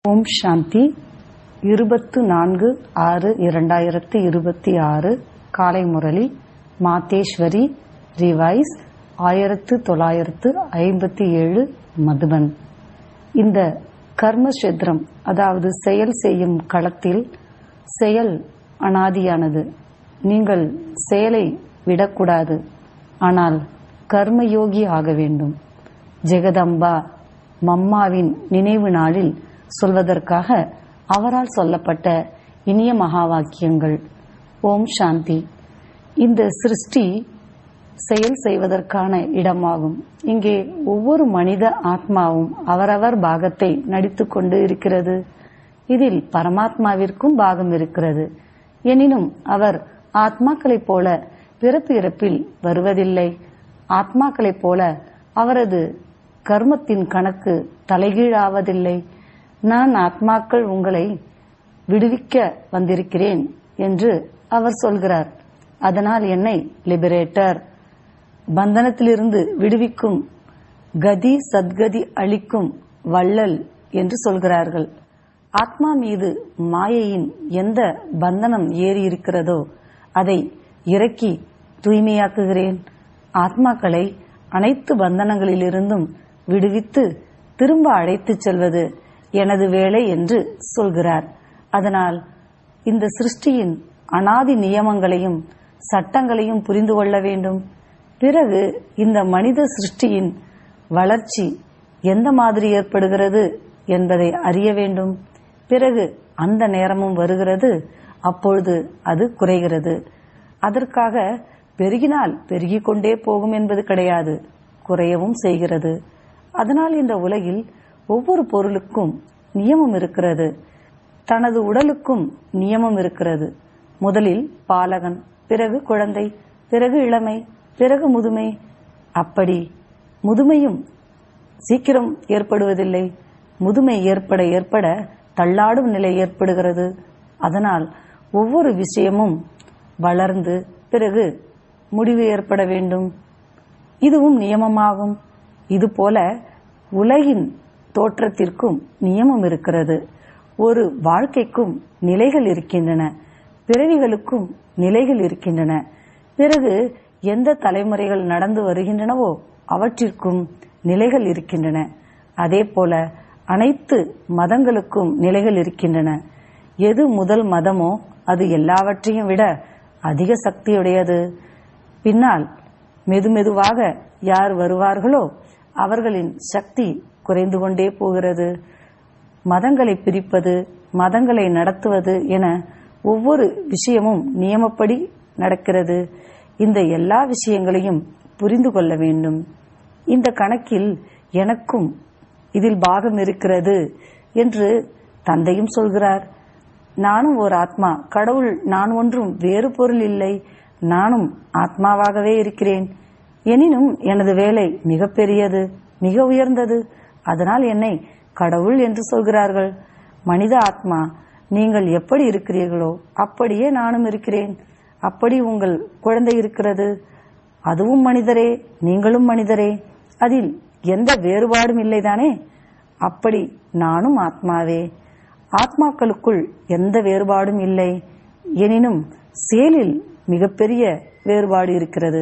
ஓம் சாந்தி இருபத்து நான்கு ஆறு இரண்டாயிரத்து இருபத்தி ஆறு காலை முரளி மாத்தேஸ்வரி ரிவைஸ் ஆயிரத்து தொள்ளாயிரத்து ஐம்பத்தி ஏழு மதுபன் இந்த கர்மக்ஷேத்திரம் அதாவது செயல் செய்யும் களத்தில் செயல் அனாதியானது நீங்கள் செயலை விடக்கூடாது ஆனால் கர்மயோகி ஆக வேண்டும் ஜெகதம்பா மம்மாவின் நினைவு நாளில் சொல்வதற்காக அவரால் சொல்லப்பட்ட இனிய மகா வாக்கியங்கள் ஓம் சாந்தி இந்த சிருஷ்டி செயல் செய்வதற்கான இடமாகும் இங்கே ஒவ்வொரு மனித ஆத்மாவும் அவரவர் பாகத்தை நடித்துக் கொண்டு இருக்கிறது இதில் பரமாத்மாவிற்கும் பாகம் இருக்கிறது எனினும் அவர் ஆத்மாக்களைப் போல பிறப்பு இறப்பில் வருவதில்லை ஆத்மாக்களைப் போல அவரது கர்மத்தின் கணக்கு தலைகீழாவதில்லை நான் ஆத்மாக்கள் உங்களை விடுவிக்க வந்திருக்கிறேன் என்று அவர் சொல்கிறார் அதனால் என்னை லிபரேட்டர் பந்தனத்திலிருந்து விடுவிக்கும் கதி சத்கதி அளிக்கும் வள்ளல் என்று சொல்கிறார்கள் ஆத்மா மீது மாயையின் எந்த பந்தனம் ஏறி இருக்கிறதோ அதை இறக்கி தூய்மையாக்குகிறேன் ஆத்மாக்களை அனைத்து பந்தனங்களிலிருந்தும் விடுவித்து திரும்ப அழைத்துச் செல்வது எனது வேலை என்று சொல்கிறார் அதனால் இந்த சிருஷ்டியின் அனாதி நியமங்களையும் சட்டங்களையும் புரிந்து கொள்ள வேண்டும் பிறகு இந்த மனித சிருஷ்டியின் வளர்ச்சி எந்த மாதிரி ஏற்படுகிறது என்பதை அறிய வேண்டும் பிறகு அந்த நேரமும் வருகிறது அப்பொழுது அது குறைகிறது அதற்காக பெருகினால் பெருகிக் கொண்டே போகும் என்பது கிடையாது குறையவும் செய்கிறது அதனால் இந்த உலகில் ஒவ்வொரு பொருளுக்கும் நியமம் இருக்கிறது தனது உடலுக்கும் நியமம் இருக்கிறது முதலில் பாலகன் பிறகு குழந்தை பிறகு இளமை பிறகு முதுமை அப்படி முதுமையும் சீக்கிரம் ஏற்படுவதில்லை முதுமை ஏற்பட ஏற்பட தள்ளாடும் நிலை ஏற்படுகிறது அதனால் ஒவ்வொரு விஷயமும் வளர்ந்து பிறகு முடிவு ஏற்பட வேண்டும் இதுவும் நியமமாகும் இதுபோல உலகின் தோற்றத்திற்கும் நியமம் இருக்கிறது ஒரு வாழ்க்கைக்கும் நிலைகள் இருக்கின்றன பிறவிகளுக்கும் நிலைகள் இருக்கின்றன பிறகு எந்த தலைமுறைகள் நடந்து வருகின்றனவோ அவற்றிற்கும் நிலைகள் இருக்கின்றன அதே போல அனைத்து மதங்களுக்கும் நிலைகள் இருக்கின்றன எது முதல் மதமோ அது எல்லாவற்றையும் விட அதிக சக்தியுடையது பின்னால் மெதுமெதுவாக யார் வருவார்களோ அவர்களின் சக்தி குறைந்து கொண்டே போகிறது மதங்களை பிரிப்பது மதங்களை நடத்துவது என ஒவ்வொரு விஷயமும் நியமப்படி நடக்கிறது இந்த எல்லா விஷயங்களையும் புரிந்து கொள்ள வேண்டும் இந்த கணக்கில் எனக்கும் இதில் பாகம் இருக்கிறது என்று தந்தையும் சொல்கிறார் நானும் ஒரு ஆத்மா கடவுள் நான் ஒன்றும் வேறு பொருள் இல்லை நானும் ஆத்மாவாகவே இருக்கிறேன் எனினும் எனது வேலை மிக பெரியது மிக உயர்ந்தது அதனால் என்னை கடவுள் என்று சொல்கிறார்கள் மனித ஆத்மா நீங்கள் எப்படி இருக்கிறீர்களோ அப்படியே நானும் இருக்கிறேன் அப்படி உங்கள் குழந்தை இருக்கிறது அதுவும் மனிதரே நீங்களும் மனிதரே அதில் எந்த வேறுபாடும் இல்லைதானே அப்படி நானும் ஆத்மாவே ஆத்மாக்களுக்குள் எந்த வேறுபாடும் இல்லை எனினும் செயலில் மிகப்பெரிய வேறுபாடு இருக்கிறது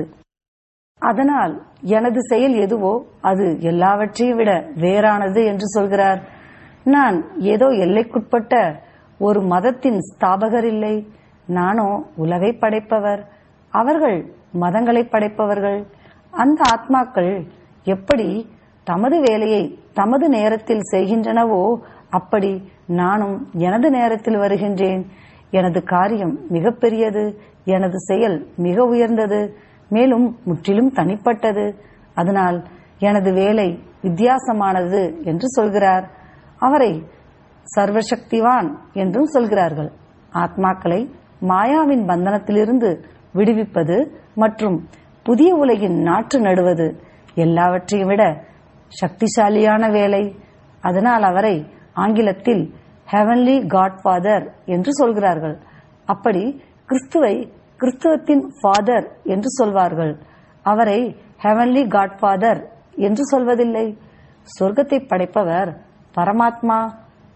அதனால் எனது செயல் எதுவோ அது எல்லாவற்றையும் விட வேறானது என்று சொல்கிறார் நான் ஏதோ எல்லைக்குட்பட்ட ஒரு மதத்தின் ஸ்தாபகர் இல்லை நானோ உலகை படைப்பவர் அவர்கள் மதங்களை படைப்பவர்கள் அந்த ஆத்மாக்கள் எப்படி தமது வேலையை தமது நேரத்தில் செய்கின்றனவோ அப்படி நானும் எனது நேரத்தில் வருகின்றேன் எனது காரியம் மிகப்பெரியது எனது செயல் மிக உயர்ந்தது மேலும் முற்றிலும் தனிப்பட்டது அதனால் எனது வேலை வித்தியாசமானது என்று சொல்கிறார் அவரை சர்வசக்திவான் என்றும் சொல்கிறார்கள் ஆத்மாக்களை மாயாவின் பந்தனத்திலிருந்து விடுவிப்பது மற்றும் புதிய உலகின் நாற்று நடுவது எல்லாவற்றையும் விட சக்திசாலியான வேலை அதனால் அவரை ஆங்கிலத்தில் ஹெவன்லி காட்ஃபாதர் என்று சொல்கிறார்கள் அப்படி கிறிஸ்துவை கிறிஸ்துவத்தின் ஃபாதர் என்று சொல்வார்கள் அவரை ஹெவன்லி காட்ஃபாதர் என்று சொல்வதில்லை சொர்க்கத்தை படைப்பவர் பரமாத்மா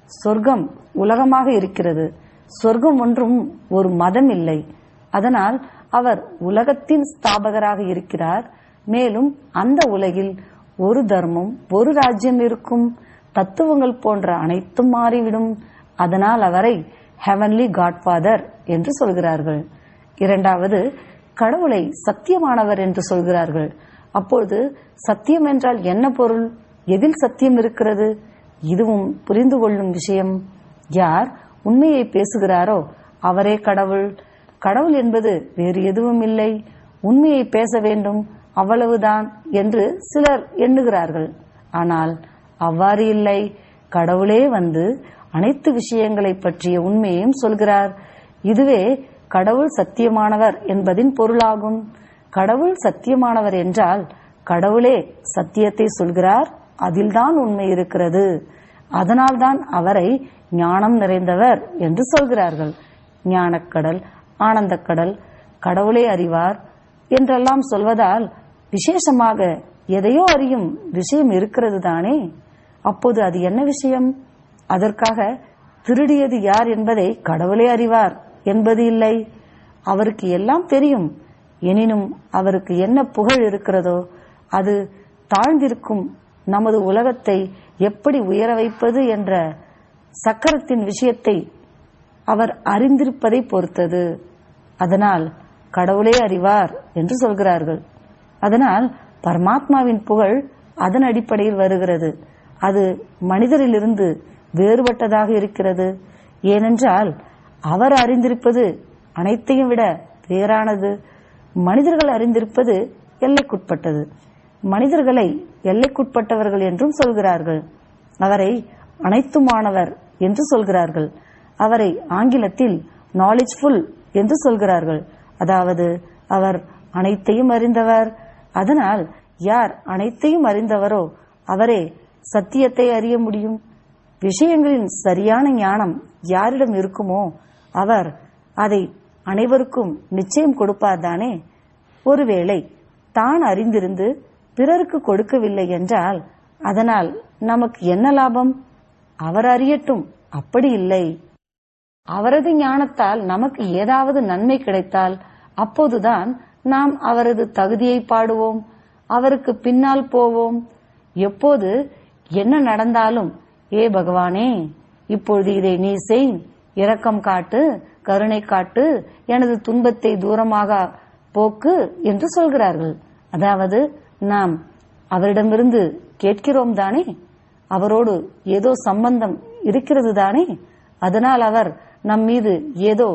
சொர்க்கம் உலகமாக இருக்கிறது சொர்க்கம் ஒன்றும் ஒரு மதம் இல்லை அதனால் அவர் உலகத்தின் ஸ்தாபகராக இருக்கிறார் மேலும் அந்த உலகில் ஒரு தர்மம் ஒரு ராஜ்யம் இருக்கும் தத்துவங்கள் போன்ற அனைத்தும் மாறிவிடும் அதனால் அவரை ஹெவன்லி காட்ஃபாதர் என்று சொல்கிறார்கள் இரண்டாவது கடவுளை சத்தியமானவர் என்று சொல்கிறார்கள் அப்பொழுது சத்தியம் என்றால் என்ன பொருள் எதில் சத்தியம் இருக்கிறது இதுவும் புரிந்து கொள்ளும் விஷயம் யார் உண்மையை பேசுகிறாரோ அவரே கடவுள் கடவுள் என்பது வேறு எதுவும் இல்லை உண்மையை பேச வேண்டும் அவ்வளவுதான் என்று சிலர் எண்ணுகிறார்கள் ஆனால் அவ்வாறு இல்லை கடவுளே வந்து அனைத்து விஷயங்களை பற்றிய உண்மையையும் சொல்கிறார் இதுவே கடவுள் சத்தியமானவர் என்பதின் பொருளாகும் கடவுள் சத்தியமானவர் என்றால் கடவுளே சத்தியத்தை சொல்கிறார் அதில்தான் உண்மை இருக்கிறது அதனால்தான் அவரை ஞானம் நிறைந்தவர் என்று சொல்கிறார்கள் ஞானக்கடல் ஆனந்தக்கடல் கடவுளே அறிவார் என்றெல்லாம் சொல்வதால் விசேஷமாக எதையோ அறியும் விஷயம் இருக்கிறது தானே அப்போது அது என்ன விஷயம் அதற்காக திருடியது யார் என்பதை கடவுளே அறிவார் என்பது இல்லை அவருக்கு எல்லாம் தெரியும் எனினும் அவருக்கு என்ன புகழ் இருக்கிறதோ அது தாழ்ந்திருக்கும் நமது உலகத்தை எப்படி உயர வைப்பது என்ற சக்கரத்தின் விஷயத்தை அவர் அறிந்திருப்பதை பொறுத்தது அதனால் கடவுளே அறிவார் என்று சொல்கிறார்கள் அதனால் பரமாத்மாவின் புகழ் அதன் அடிப்படையில் வருகிறது அது மனிதரிலிருந்து வேறுபட்டதாக இருக்கிறது ஏனென்றால் அவர் அறிந்திருப்பது அனைத்தையும் விட வேறானது மனிதர்கள் அறிந்திருப்பது எல்லைக்குட்பட்டது மனிதர்களை எல்லைக்குட்பட்டவர்கள் என்றும் சொல்கிறார்கள் அவரை அனைத்துமானவர் என்று சொல்கிறார்கள் அவரை ஆங்கிலத்தில் நாலேஜ்ஃபுல் என்று சொல்கிறார்கள் அதாவது அவர் அனைத்தையும் அறிந்தவர் அதனால் யார் அனைத்தையும் அறிந்தவரோ அவரே சத்தியத்தை அறிய முடியும் விஷயங்களின் சரியான ஞானம் யாரிடம் இருக்குமோ அவர் அதை அனைவருக்கும் நிச்சயம் கொடுப்பார் தானே ஒருவேளை தான் அறிந்திருந்து பிறருக்கு கொடுக்கவில்லை என்றால் அதனால் நமக்கு என்ன லாபம் அவர் அறியட்டும் அப்படி இல்லை அவரது ஞானத்தால் நமக்கு ஏதாவது நன்மை கிடைத்தால் அப்போதுதான் நாம் அவரது தகுதியை பாடுவோம் அவருக்கு பின்னால் போவோம் எப்போது என்ன நடந்தாலும் ஏ பகவானே இப்பொழுது இதை நீ செய் இரக்கம் காட்டு கருணை காட்டு எனது துன்பத்தை தூரமாக போக்கு என்று சொல்கிறார்கள் அதாவது நாம் அவரிடமிருந்து கேட்கிறோம் தானே அவரோடு ஏதோ சம்பந்தம் இருக்கிறது தானே அதனால் அவர் நம் மீது ஏதோ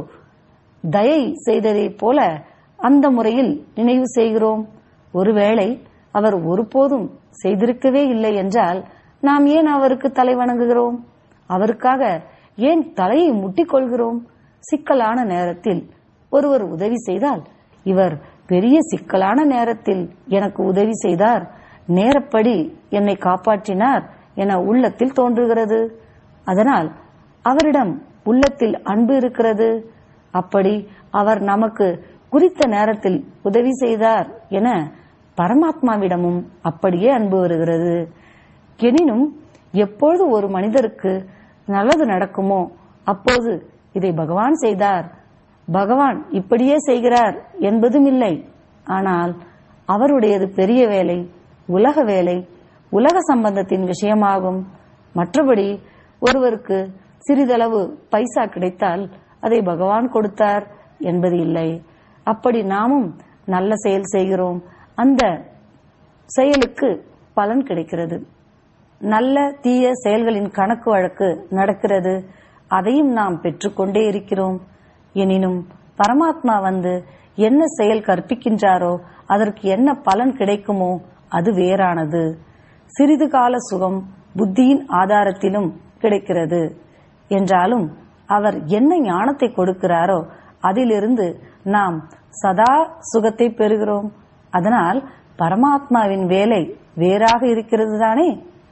தயை செய்ததைப் போல அந்த முறையில் நினைவு செய்கிறோம் ஒருவேளை அவர் ஒருபோதும் செய்திருக்கவே இல்லை என்றால் நாம் ஏன் அவருக்கு தலை வணங்குகிறோம் அவருக்காக ஏன் தலையை முட்டிக்கொள்கிறோம் சிக்கலான நேரத்தில் ஒருவர் உதவி செய்தால் இவர் பெரிய சிக்கலான நேரத்தில் எனக்கு உதவி செய்தார் நேரப்படி என்னை காப்பாற்றினார் என உள்ளத்தில் தோன்றுகிறது அதனால் அவரிடம் உள்ளத்தில் அன்பு இருக்கிறது அப்படி அவர் நமக்கு குறித்த நேரத்தில் உதவி செய்தார் என பரமாத்மாவிடமும் அப்படியே அன்பு வருகிறது எனினும் எப்பொழுது ஒரு மனிதருக்கு நல்லது நடக்குமோ அப்போது இதை பகவான் செய்தார் பகவான் இப்படியே செய்கிறார் என்பதும் இல்லை ஆனால் அவருடையது பெரிய வேலை உலக வேலை உலக சம்பந்தத்தின் விஷயமாகும் மற்றபடி ஒருவருக்கு சிறிதளவு பைசா கிடைத்தால் அதை பகவான் கொடுத்தார் என்பது இல்லை அப்படி நாமும் நல்ல செயல் செய்கிறோம் அந்த செயலுக்கு பலன் கிடைக்கிறது நல்ல தீய செயல்களின் கணக்கு வழக்கு நடக்கிறது அதையும் நாம் பெற்றுக்கொண்டே இருக்கிறோம் எனினும் பரமாத்மா வந்து என்ன செயல் கற்பிக்கின்றாரோ அதற்கு என்ன பலன் கிடைக்குமோ அது வேறானது சிறிது கால சுகம் புத்தியின் ஆதாரத்திலும் கிடைக்கிறது என்றாலும் அவர் என்ன ஞானத்தை கொடுக்கிறாரோ அதிலிருந்து நாம் சதா சுகத்தை பெறுகிறோம் அதனால் பரமாத்மாவின் வேலை வேறாக இருக்கிறது தானே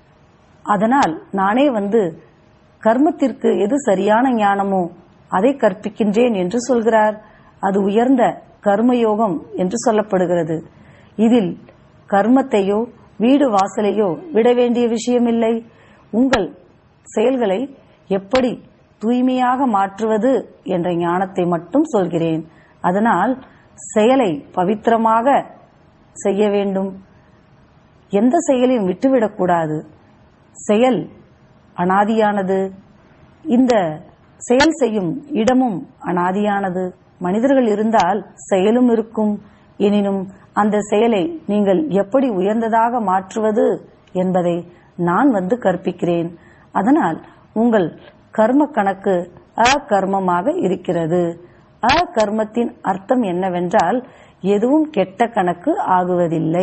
அதனால் நானே வந்து கர்மத்திற்கு எது சரியான ஞானமோ அதை கற்பிக்கின்றேன் என்று சொல்கிறார் அது உயர்ந்த கர்மயோகம் என்று சொல்லப்படுகிறது இதில் கர்மத்தையோ வீடு வாசலையோ விட வேண்டிய விஷயமில்லை உங்கள் செயல்களை எப்படி தூய்மையாக மாற்றுவது என்ற ஞானத்தை மட்டும் சொல்கிறேன் அதனால் செயலை பவித்திரமாக செய்ய வேண்டும் எந்த செயலையும் விட்டுவிடக்கூடாது செயல் அனாதியானது இந்த செயல் செய்யும் இடமும் அனாதியானது மனிதர்கள் இருந்தால் செயலும் இருக்கும் எனினும் அந்த செயலை நீங்கள் எப்படி உயர்ந்ததாக மாற்றுவது என்பதை நான் வந்து கற்பிக்கிறேன் அதனால் உங்கள் கர்ம கணக்கு அகர்மமாக இருக்கிறது அகர்மத்தின் அர்த்தம் என்னவென்றால் எதுவும் கெட்ட கணக்கு ஆகுவதில்லை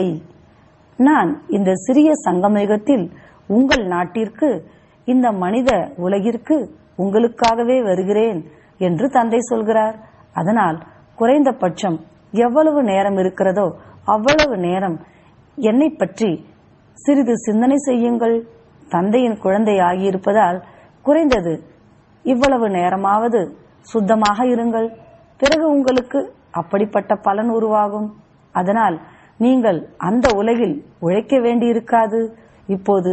நான் இந்த சிறிய சங்கமயுகத்தில் உங்கள் நாட்டிற்கு இந்த மனித உலகிற்கு உங்களுக்காகவே வருகிறேன் என்று தந்தை சொல்கிறார் அதனால் குறைந்தபட்சம் எவ்வளவு நேரம் இருக்கிறதோ அவ்வளவு நேரம் என்னை பற்றி சிறிது சிந்தனை செய்யுங்கள் தந்தையின் குழந்தை ஆகியிருப்பதால் குறைந்தது இவ்வளவு நேரமாவது சுத்தமாக இருங்கள் பிறகு உங்களுக்கு அப்படிப்பட்ட பலன் உருவாகும் அதனால் நீங்கள் அந்த உலகில் உழைக்க வேண்டியிருக்காது இப்போது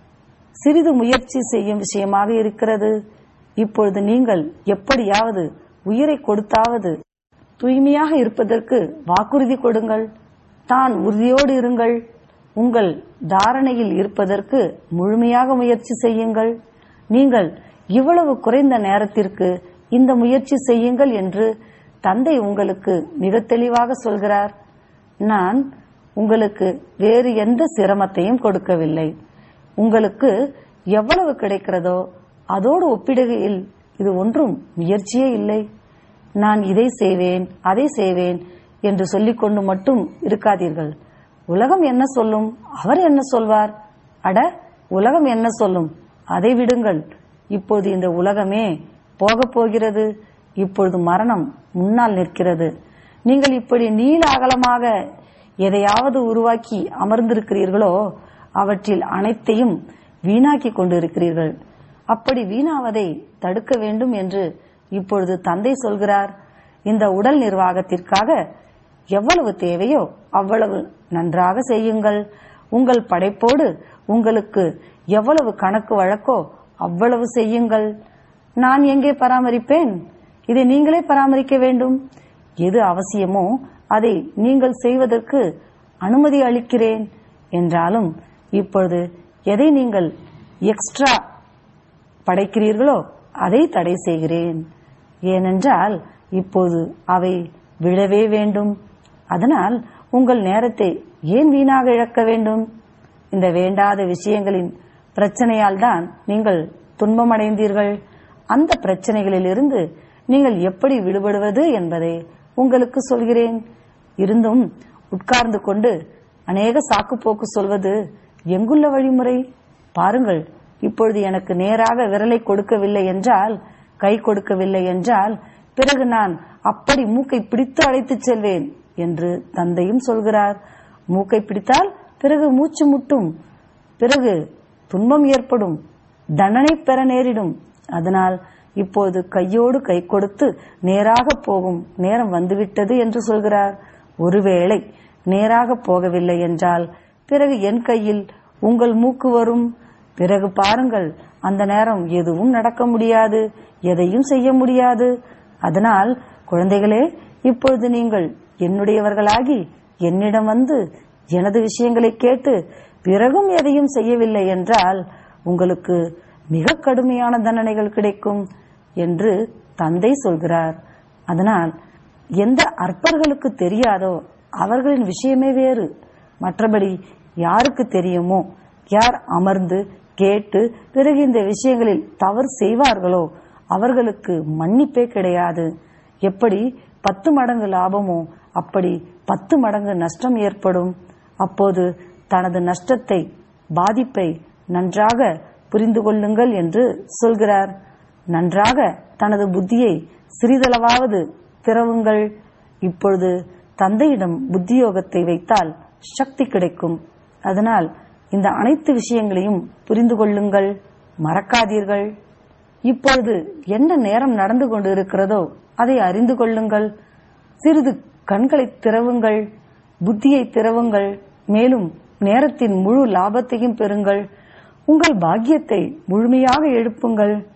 சிறிது முயற்சி செய்யும் விஷயமாக இருக்கிறது இப்பொழுது நீங்கள் எப்படியாவது உயிரை கொடுத்தாவது தூய்மையாக இருப்பதற்கு வாக்குறுதி கொடுங்கள் தான் உறுதியோடு இருங்கள் உங்கள் தாரணையில் இருப்பதற்கு முழுமையாக முயற்சி செய்யுங்கள் நீங்கள் இவ்வளவு குறைந்த நேரத்திற்கு இந்த முயற்சி செய்யுங்கள் என்று தந்தை உங்களுக்கு மிக தெளிவாக சொல்கிறார் நான் உங்களுக்கு வேறு எந்த சிரமத்தையும் கொடுக்கவில்லை உங்களுக்கு எவ்வளவு கிடைக்கிறதோ அதோடு ஒப்பிடுகையில் இது ஒன்றும் முயற்சியே இல்லை நான் இதை செய்வேன் அதை செய்வேன் என்று சொல்லிக்கொண்டு மட்டும் இருக்காதீர்கள் உலகம் என்ன சொல்லும் அவர் என்ன சொல்வார் அட உலகம் என்ன சொல்லும் அதை விடுங்கள் இப்போது இந்த உலகமே போகப் போகிறது இப்பொழுது மரணம் முன்னால் நிற்கிறது நீங்கள் இப்படி நீல அகலமாக எதையாவது உருவாக்கி அமர்ந்திருக்கிறீர்களோ அவற்றில் அனைத்தையும் வீணாக்கி கொண்டிருக்கிறீர்கள் அப்படி வீணாவதை தடுக்க வேண்டும் என்று இப்பொழுது தந்தை சொல்கிறார் இந்த உடல் நிர்வாகத்திற்காக எவ்வளவு தேவையோ அவ்வளவு நன்றாக செய்யுங்கள் உங்கள் படைப்போடு உங்களுக்கு எவ்வளவு கணக்கு வழக்கோ அவ்வளவு செய்யுங்கள் நான் எங்கே பராமரிப்பேன் இதை நீங்களே பராமரிக்க வேண்டும் எது அவசியமோ அதை நீங்கள் செய்வதற்கு அனுமதி அளிக்கிறேன் என்றாலும் இப்பொழுது எதை நீங்கள் எக்ஸ்ட்ரா படைக்கிறீர்களோ அதை தடை செய்கிறேன் ஏனென்றால் இப்போது அவை விழவே வேண்டும் அதனால் உங்கள் நேரத்தை ஏன் வீணாக இழக்க வேண்டும் இந்த வேண்டாத விஷயங்களின் பிரச்சனையால் தான் நீங்கள் துன்பமடைந்தீர்கள் அந்த பிரச்சனைகளிலிருந்து நீங்கள் எப்படி விடுபடுவது என்பதை உங்களுக்கு சொல்கிறேன் இருந்தும் உட்கார்ந்து கொண்டு அநேக சாக்குப்போக்கு சொல்வது எங்குள்ள வழிமுறை பாருங்கள் இப்பொழுது எனக்கு நேராக விரலை கொடுக்கவில்லை என்றால் கை கொடுக்கவில்லை என்றால் பிறகு நான் அப்படி மூக்கை பிடித்து அழைத்துச் செல்வேன் என்று தந்தையும் சொல்கிறார் மூக்கை பிடித்தால் பிறகு மூச்சு முட்டும் பிறகு துன்பம் ஏற்படும் தண்டனை பெற நேரிடும் அதனால் இப்போது கையோடு கை கொடுத்து நேராக போகும் நேரம் வந்துவிட்டது என்று சொல்கிறார் ஒருவேளை நேராக போகவில்லை என்றால் பிறகு என் கையில் உங்கள் மூக்கு வரும் பிறகு பாருங்கள் அந்த நேரம் எதுவும் நடக்க முடியாது எதையும் செய்ய முடியாது அதனால் குழந்தைகளே இப்பொழுது நீங்கள் என்னுடையவர்களாகி என்னிடம் வந்து எனது விஷயங்களை கேட்டு பிறகும் எதையும் செய்யவில்லை என்றால் உங்களுக்கு மிக கடுமையான தண்டனைகள் கிடைக்கும் என்று தந்தை சொல்கிறார் அதனால் எந்த அற்பர்களுக்கு தெரியாதோ அவர்களின் விஷயமே வேறு மற்றபடி யாருக்கு தெரியுமோ யார் அமர்ந்து கேட்டு பிறகு இந்த விஷயங்களில் தவறு செய்வார்களோ அவர்களுக்கு மன்னிப்பே கிடையாது எப்படி பத்து மடங்கு லாபமோ அப்படி பத்து மடங்கு நஷ்டம் ஏற்படும் அப்போது தனது நஷ்டத்தை பாதிப்பை நன்றாக புரிந்து கொள்ளுங்கள் என்று சொல்கிறார் நன்றாக தனது புத்தியை சிறிதளவாவது திறவுங்கள் இப்பொழுது தந்தையிடம் புத்தியோகத்தை வைத்தால் சக்தி கிடைக்கும் அதனால் இந்த அனைத்து விஷயங்களையும் புரிந்து கொள்ளுங்கள் மறக்காதீர்கள் இப்பொழுது என்ன நேரம் நடந்து கொண்டு இருக்கிறதோ அதை அறிந்து கொள்ளுங்கள் சிறிது கண்களை திறவுங்கள் புத்தியை திறவுங்கள் மேலும் நேரத்தின் முழு லாபத்தையும் பெறுங்கள் உங்கள் பாக்கியத்தை முழுமையாக எழுப்புங்கள்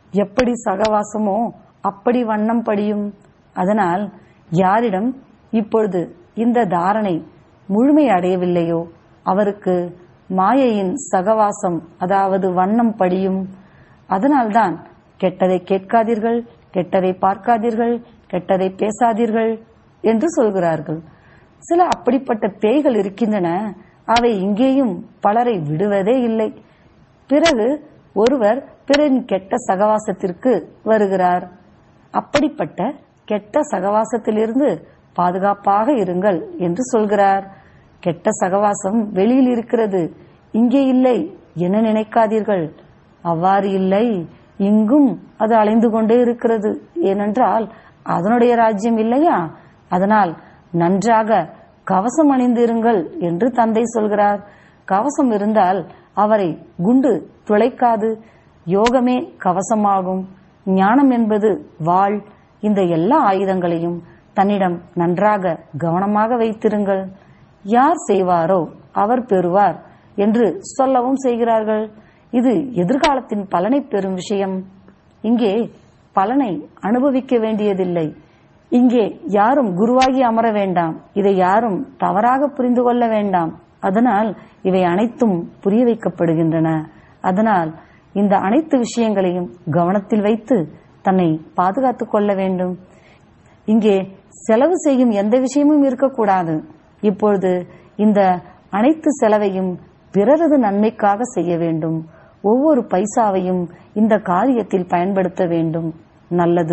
எப்படி சகவாசமோ அப்படி வண்ணம் படியும் அதனால் யாரிடம் இப்பொழுது இந்த தாரணை முழுமை அடையவில்லையோ அவருக்கு மாயையின் சகவாசம் அதாவது வண்ணம் படியும் அதனால்தான் கெட்டதை கேட்காதீர்கள் கெட்டதை பார்க்காதீர்கள் கெட்டதை பேசாதீர்கள் என்று சொல்கிறார்கள் சில அப்படிப்பட்ட பேய்கள் இருக்கின்றன அவை இங்கேயும் பலரை விடுவதே இல்லை பிறகு ஒருவர் பிறரின் கெட்ட சகவாசத்திற்கு வருகிறார் அப்படிப்பட்ட கெட்ட சகவாசத்திலிருந்து பாதுகாப்பாக இருங்கள் என்று சொல்கிறார் கெட்ட சகவாசம் வெளியில் இருக்கிறது இங்கே இல்லை என நினைக்காதீர்கள் அவ்வாறு இல்லை இங்கும் அது அலைந்து கொண்டே இருக்கிறது ஏனென்றால் அதனுடைய ராஜ்யம் இல்லையா அதனால் நன்றாக கவசம் அணிந்திருங்கள் என்று தந்தை சொல்கிறார் கவசம் இருந்தால் அவரை குண்டு துளைக்காது யோகமே கவசமாகும் ஞானம் என்பது வாழ் இந்த எல்லா ஆயுதங்களையும் தன்னிடம் நன்றாக கவனமாக வைத்திருங்கள் யார் செய்வாரோ அவர் பெறுவார் என்று சொல்லவும் செய்கிறார்கள் இது எதிர்காலத்தின் பலனை பெறும் விஷயம் இங்கே பலனை அனுபவிக்க வேண்டியதில்லை இங்கே யாரும் குருவாகி அமர வேண்டாம் இதை யாரும் தவறாக புரிந்து கொள்ள வேண்டாம் அதனால் இவை அனைத்தும் புரிய வைக்கப்படுகின்றன அதனால் இந்த அனைத்து விஷயங்களையும் கவனத்தில் வைத்து தன்னை பாதுகாத்துக் கொள்ள வேண்டும் இங்கே செலவு செய்யும் எந்த விஷயமும் இருக்கக்கூடாது இப்பொழுது இந்த அனைத்து செலவையும் பிறரது நன்மைக்காக செய்ய வேண்டும் ஒவ்வொரு பைசாவையும் இந்த காரியத்தில் பயன்படுத்த வேண்டும் நல்லது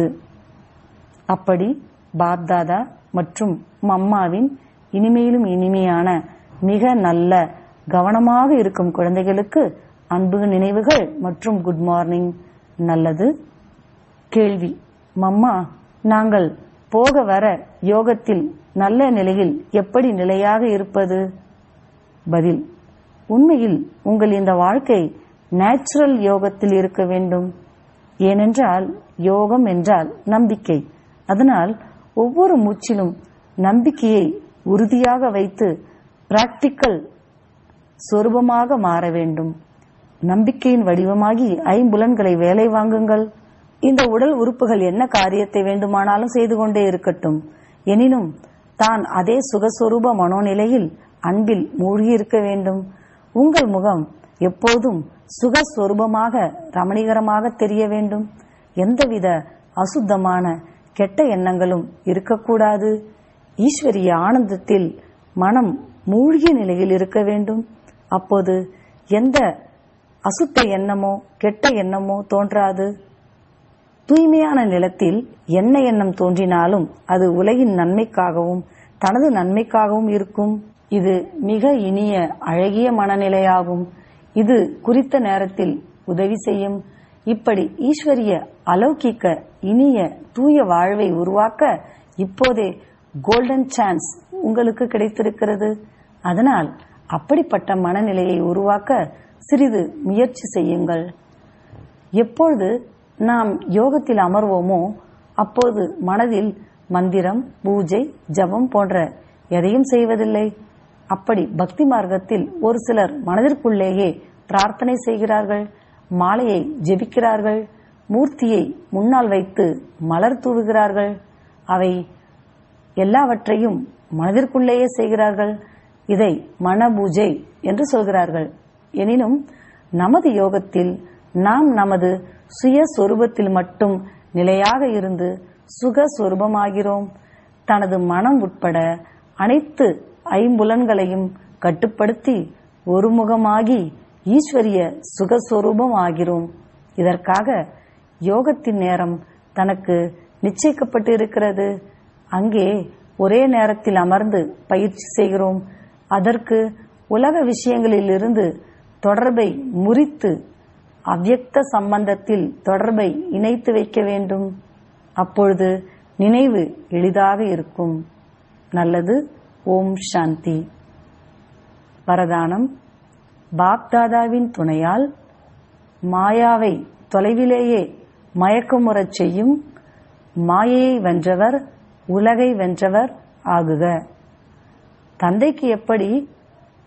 அப்படி பாப்தாதா மற்றும் மம்மாவின் இனிமையிலும் இனிமையான மிக நல்ல கவனமாக இருக்கும் குழந்தைகளுக்கு அன்பு நினைவுகள் மற்றும் குட் மார்னிங் நல்லது கேள்வி மம்மா நாங்கள் போக வர யோகத்தில் நல்ல நிலையில் எப்படி நிலையாக இருப்பது பதில் உண்மையில் உங்கள் இந்த வாழ்க்கை நேச்சுரல் யோகத்தில் இருக்க வேண்டும் ஏனென்றால் யோகம் என்றால் நம்பிக்கை அதனால் ஒவ்வொரு மூச்சிலும் நம்பிக்கையை உறுதியாக வைத்து பிராக்டிக்கல் சொரூபமாக மாற வேண்டும் நம்பிக்கையின் வடிவமாகி ஐம்புலன்களை வேலை வாங்குங்கள் இந்த உடல் உறுப்புகள் என்ன காரியத்தை வேண்டுமானாலும் செய்து கொண்டே இருக்கட்டும் எனினும் தான் அதே சுகஸ்வரூப மனோநிலையில் அன்பில் மூழ்கி இருக்க வேண்டும் உங்கள் முகம் எப்போதும் சுகஸ்வரூபமாக ரமணீகரமாக தெரிய வேண்டும் எந்தவித அசுத்தமான கெட்ட எண்ணங்களும் இருக்கக்கூடாது ஈஸ்வரிய ஆனந்தத்தில் மனம் மூழ்கிய நிலையில் இருக்க வேண்டும் அப்போது எந்த அசுத்த எண்ணமோ கெட்ட எண்ணமோ தோன்றாது தூய்மையான நிலத்தில் என்ன எண்ணம் தோன்றினாலும் அது உலகின் நன்மைக்காகவும் தனது நன்மைக்காகவும் இருக்கும் இது மிக இனிய அழகிய மனநிலையாகும் இது குறித்த நேரத்தில் உதவி செய்யும் இப்படி ஈஸ்வரிய அலௌகிக்க இனிய தூய வாழ்வை உருவாக்க இப்போதே கோல்டன் சான்ஸ் உங்களுக்கு கிடைத்திருக்கிறது அதனால் அப்படிப்பட்ட மனநிலையை உருவாக்க சிறிது முயற்சி செய்யுங்கள் எப்பொழுது நாம் யோகத்தில் அமர்வோமோ அப்போது மனதில் மந்திரம் பூஜை ஜபம் போன்ற எதையும் செய்வதில்லை அப்படி பக்தி மார்க்கத்தில் ஒரு சிலர் மனதிற்குள்ளேயே பிரார்த்தனை செய்கிறார்கள் மாலையை ஜெபிக்கிறார்கள் மூர்த்தியை முன்னால் வைத்து மலர் தூவுகிறார்கள் அவை எல்லாவற்றையும் மனதிற்குள்ளேயே செய்கிறார்கள் இதை மன பூஜை என்று சொல்கிறார்கள் எனினும் நமது யோகத்தில் நாம் நமது சுய சொரூபத்தில் மட்டும் நிலையாக இருந்து சுக சொரூபமாகிறோம் தனது மனம் உட்பட அனைத்து ஐம்புலன்களையும் கட்டுப்படுத்தி ஒருமுகமாகி ஈஸ்வரிய சுகஸ்வரூபம் ஆகிறோம் இதற்காக யோகத்தின் நேரம் தனக்கு நிச்சயிக்கப்பட்டு இருக்கிறது அங்கே ஒரே நேரத்தில் அமர்ந்து பயிற்சி செய்கிறோம் அதற்கு உலக விஷயங்களிலிருந்து தொடர்பை முறித்து அவ்யக்த சம்பந்தத்தில் தொடர்பை இணைத்து வைக்க வேண்டும் அப்பொழுது நினைவு எளிதாக இருக்கும் நல்லது ஓம் சாந்தி வரதானம் பாப்தாதாவின் துணையால் மாயாவை தொலைவிலேயே மயக்கமுறச் செய்யும் மாயையை வென்றவர் உலகை வென்றவர் ஆகுக தந்தைக்கு எப்படி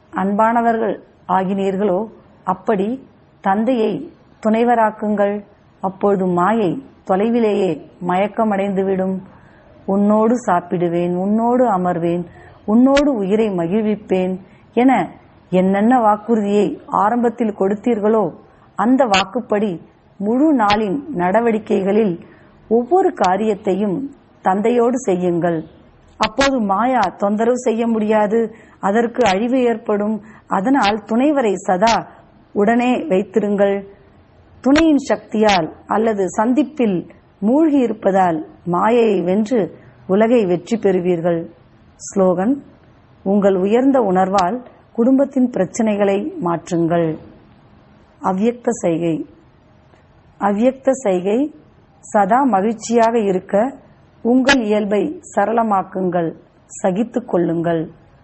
அன்பானவர்கள் ஆகினீர்களோ அப்படி தந்தையை துணைவராக்குங்கள் அப்பொழுது மாயை தொலைவிலேயே மயக்கமடைந்துவிடும் உன்னோடு சாப்பிடுவேன் உன்னோடு அமர்வேன் உன்னோடு உயிரை மகிழ்விப்பேன் என என்னென்ன வாக்குறுதியை ஆரம்பத்தில் கொடுத்தீர்களோ அந்த வாக்குப்படி முழு நாளின் நடவடிக்கைகளில் ஒவ்வொரு காரியத்தையும் தந்தையோடு செய்யுங்கள் அப்போது மாயா தொந்தரவு செய்ய முடியாது அதற்கு அழிவு ஏற்படும் அதனால் துணைவரை சதா உடனே வைத்திருங்கள் துணையின் சக்தியால் அல்லது சந்திப்பில் மூழ்கி இருப்பதால் மாயையை வென்று உலகை வெற்றி பெறுவீர்கள் ஸ்லோகன் உங்கள் உயர்ந்த உணர்வால் குடும்பத்தின் பிரச்சனைகளை மாற்றுங்கள் அவ்யக்த சைகை அவ்யக்த சைகை சதா மகிழ்ச்சியாக இருக்க உங்கள் இயல்பை சரளமாக்குங்கள் சகித்துக் கொள்ளுங்கள்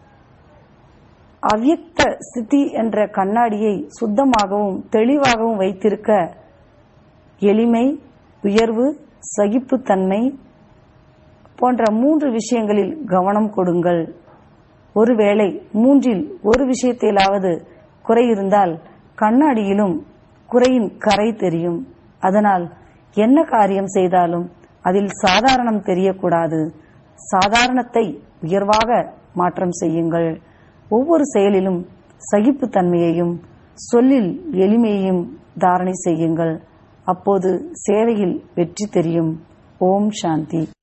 அவ்யக்த ஸ்திதி என்ற கண்ணாடியை சுத்தமாகவும் தெளிவாகவும் வைத்திருக்க எளிமை உயர்வு சகிப்புத்தன்மை போன்ற மூன்று விஷயங்களில் கவனம் கொடுங்கள் ஒருவேளை மூன்றில் ஒரு விஷயத்திலாவது குறை இருந்தால் கண்ணாடியிலும் குறையின் கரை தெரியும் அதனால் என்ன காரியம் செய்தாலும் அதில் சாதாரணம் தெரியக்கூடாது சாதாரணத்தை உயர்வாக மாற்றம் செய்யுங்கள் ஒவ்வொரு செயலிலும் சகிப்புத்தன்மையையும் சொல்லில் எளிமையையும் தாரணை செய்யுங்கள் அப்போது சேவையில் வெற்றி தெரியும் ஓம் சாந்தி